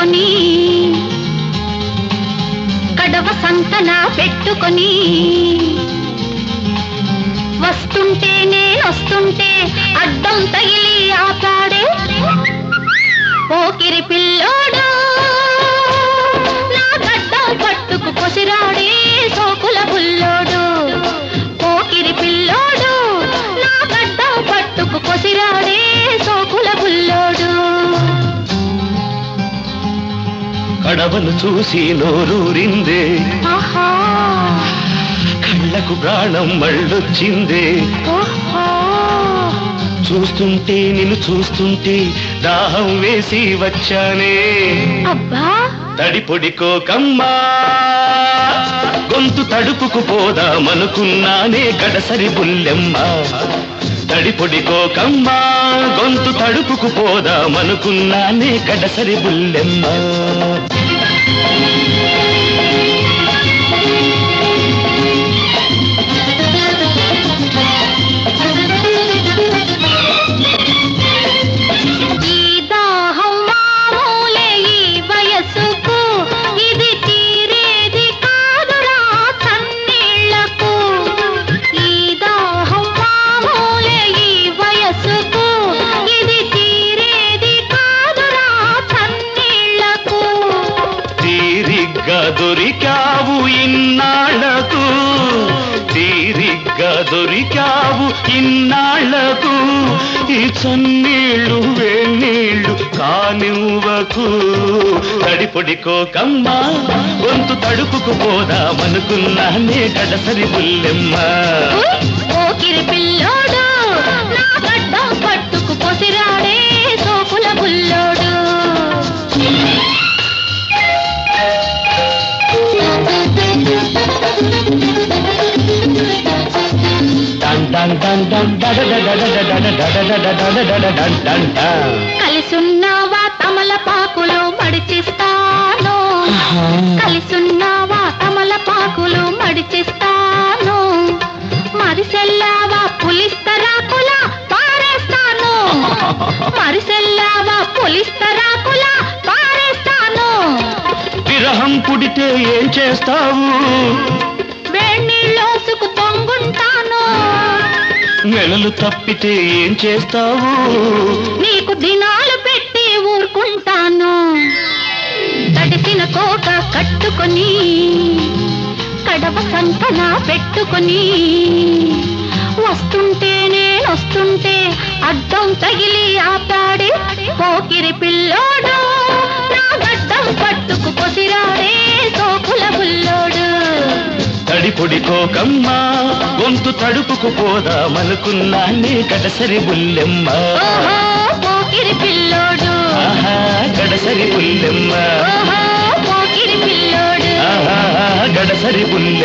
పట్టుకొని కడవ సంకన పెట్టుకొని వస్తుంటే నేనొస్తుంటే అడ్డం తగిలి ఆపాడే పోకిరి పిల్లోడు నా గడ్డం పట్టుకు కొసిరాడే సోకుల బుల్లోడు పోకిరి పిల్లోడు నా గడ్డం పట్టుకు కొసిరాడే సోకుల బుల్లోడు కడవను చూసి నోరూరిందే ఆహా కళ్ళకు ప్రాణం మళ్ళొచ్చిందే ఓహో చూస్తుంటే నిన్ను చూస్తుంటే దాహం వేసి వచ్చానే అబ్బా తడి పొడికోకమ్మా గొంతు తడుపుకు పోదామనుకున్నానే గడసరి బుల్లెమ్మ తడి పొడికోకమ్మా గొంతు తడుపుకు పోదామనుకున్నానే గడసరి బుల్లెమ్మ ఈ దాహం మామూలే ఈ వయసుకు ఇది తీరేది కాదురా కన్నీళ్లకు ఈ దాహం మామూలే ఈ వయసుకు ఇది తీరేది కాదురా కన్నీళ్లకు తీరిగ్గా దొరికావు ఇన్నాళ్లకు తీరిగ్గా దొరికావు ఇన్నాళ్లకు ఈ చన్నీళ్ళు వేణీళ్ళు కానివ్వకు తడిపొడికోకమ్మా గొంతు తడుపుకు పోదామనుకున్నానే గడసరి బుల్లెమ్మ పోకిరి పిల్లోడు నా గడ్డం పట్టుకు పొసిరాడే సోకుల బుల్లోడు డన్ డన్ డన్ డన్ డడ డడ డడ డడ డడ డడ డడ డడ డన్ డన్ డన్. కలిసున్నావా తమలపాకులు మడిచిస్తాను కలిసున్నావా తమలపాకులు మడిచిస్తాను మరిసెల్లావా పులిస్తరాకులా పారేస్తాను మరిసెల్లావా పులిస్తరాకులా పారేస్తాను విరహం పుడితే ఏం చేస్తావు వేణీళ్ళోసుకు పొంగుంటాను నెలలు తప్పితే ఏం చేస్తావు నీకు దినాలు పెట్టి ఊరుకుంటాను తడిసిన కోట కట్టుకొని కడవ సంకన పెట్టుకొని వస్తుంటే నేనొస్తుంటే అద్దం తగిలి ఆపాడే పోకిరి పిల్లోడు నా గడ్డం పట్టుకు కొసిరాడే సోకుల బుల్లోడు తడి పొడికోకమ్మా గొంతు తడుపుకు పోదామనుకున్నానే గడసరి బుల్లెమ్మ ఓహో పోకిరి పిల్లోడు ఆహా గడసరి బుల్లెమ్మ ఓహో పోకిరి పిల్లోడు ఆహా గడసరి బుల్లెమ్మ